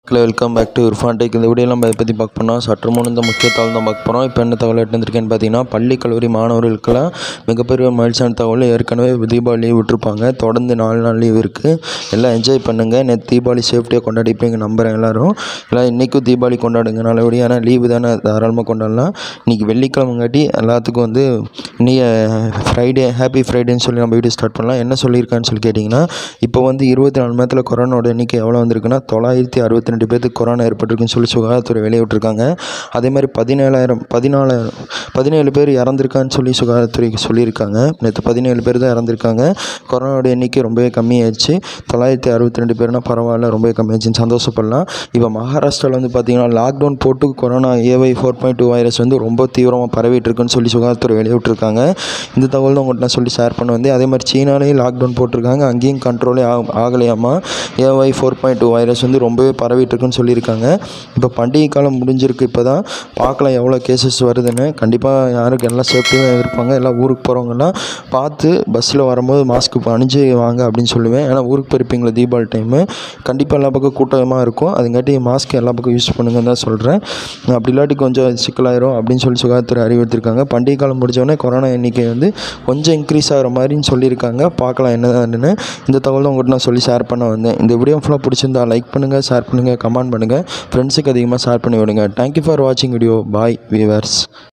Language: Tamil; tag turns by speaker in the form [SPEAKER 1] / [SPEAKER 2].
[SPEAKER 1] hello welcome back to Irfan take இந்த வீடியோ நம்ம இதை பற்றி பார்க்க போனால் சற்று முன் இந்த முக்கிய தகவல் தான் பார்க்க போகிறோம் இப்போ என்ன தகவல் எடுத்து வந்திருக்கேன்னு பார்த்தீங்கன்னா பள்ளி கல்லூரி மாணவர்களுக்கெல்லாம் மிகப்பெரிய மகிழ்ச்சியான தகவல் ஏற்கனவே தீபாவளி லீவ் விட்டுருப்பாங்க தொடர்ந்து நாலு நாள் லீவ் இருக்குது எல்லாம் என்ஜாய் பண்ணுங்கள் நேற்று தீபாவளி சேஃப்டியாக கொண்டாடிப்பீங்க நம்புகிறேன் எல்லோரும் எல்லாம் இன்றைக்கும் தீபாவளி கொண்டாடுங்க நல்லபடியாக ஏன்னா லீவு தானே தாராளமாக கொண்டாடலாம் இன்றைக்கி வெள்ளிக்கிழமைங்காட்டி எல்லாத்துக்கும் வந்து இன்றைக்கி ஃப்ரைடே ஹாப்பி ஃப்ரைடேன்னு சொல்லி நம்ம வீடியோ ஸ்டார்ட் பண்ணலாம் என்ன சொல்லியிருக்கான்னு சொல்லி கேட்டிங்கன்னா இப்போ வந்து இருபத்தி நாலு மணி நேரத்தில் கொரோனாவோட எண்ணிக்கை எவ்வளோ வந்திருக்குன்னா தொள்ளாயிரத்தி அறுபத்தி ரெண்டு பேருக்கு கொரோனா ஏற்பட்டிருக்குன்னு சொல்லி சுகாதாரத்துறை வெளியிட்டிருக்காங்க அதே மாதிரி பதினேழாயிரம் பதினாலாயிரம் பதினேழு பேர் இறந்துருக்கான்னு சொல்லி சுகாதாரத்துறை சொல்லியிருக்காங்க நேற்று பதினேழு பேர் தான் இறந்துருக்காங்க கொரோனாவோட எண்ணிக்கை ரொம்பவே கம்மியாயிடுச்சு தொள்ளாயிரத்தி அறுபத்தி ரெண்டு பேர்னா பரவாயில்ல ரொம்பவே கம்மியாச்சுன்னு சந்தோஷப்படலாம் இப்போ மகாராஷ்டிராவில் வந்து பார்த்திங்கன்னா லாக்டவுன் போட்டு கொரோனா ஏவை ஃபோர் பாயிண்ட் டூ வைரஸ் வந்து ரொம்ப தீவிரமாக பரவிட்டு இருக்குன்னு சொல்லி சுகாதாரத்துறை வெளியிட்டிருக்காங்க இந்த தகவல் தான் உங்கள்கிட்ட நான் சொல்லி ஷேர் பண்ண வந்து அதே மாதிரி சீனாலேயும் லாக்டவுன் போட்டிருக்காங்க அங்கேயும் கண்ட்ரோலே ஆக ஆகலையாமா AY four point two virus வந்து ரொம்பவே பரவிட்டு இருக்குன்னு சொல்லியிருக்காங்க இப்போ பண்டிகை காலம் முடிஞ்சிருக்கு இப்போ தான் பார்க்கலாம் எவ்வளோ கேசஸ் வருதுன்னு கண்டிப்பாக யாருக்கு எல்லாம் சேஃப்டியாக இருப்பாங்க எல்லாம் ஊருக்கு போகிறவங்கலாம் பார்த்து பஸ்ஸில் வரும்போது மாஸ்க் அணிஞ்சு வாங்க அப்படின்னு சொல்லுவேன் ஏன்னா ஊருக்கு போயிருப்பீங்களா தீபாவளி டைமு கண்டிப்பாக எல்லா பக்கம் கூட்டமாக இருக்கும் அதுங்காட்டி மாஸ்க் எல்லா பக்கம் யூஸ் பண்ணுங்கன்னு தான் சொல்கிறேன் அப்படி இல்லாட்டி கொஞ்சம் சிக்கலாயிரும் அப்படின்னு சொல்லி சுகாதாரத்துறை அறிவுறுத்திருக்காங்க பண்டிகை காலம் முடிஞ்சோடனே கொரோனா எண்ணிக்கை வந்து கொஞ்சம் இன்க்ரீஸ் ஆகிற மாதிரின்னு சொல்லியிருக்காங்க பார்க்கலாம் என்னதான்னு இந்த தகவல் தான் உங்கள்கிட்ட நான் சொல்லி ஷேர் பண்ண வந்தேன் இந்த வீடியோ ஃபுல்லாக பிடிச்சிருந்தா லைக் பண்ணுங்கள் ஷேர் பண்ணுங்கள் கமெண்ட் பண்ணுங்கள் ஃப்ரெண்ட்ஸுக்கு அதிகமாக ஷேர் பண்ணி விடுங்க தேங்க்யூ ஃபார் வாட்சிங் வீடியோ பாய் வியூவர்ஸ்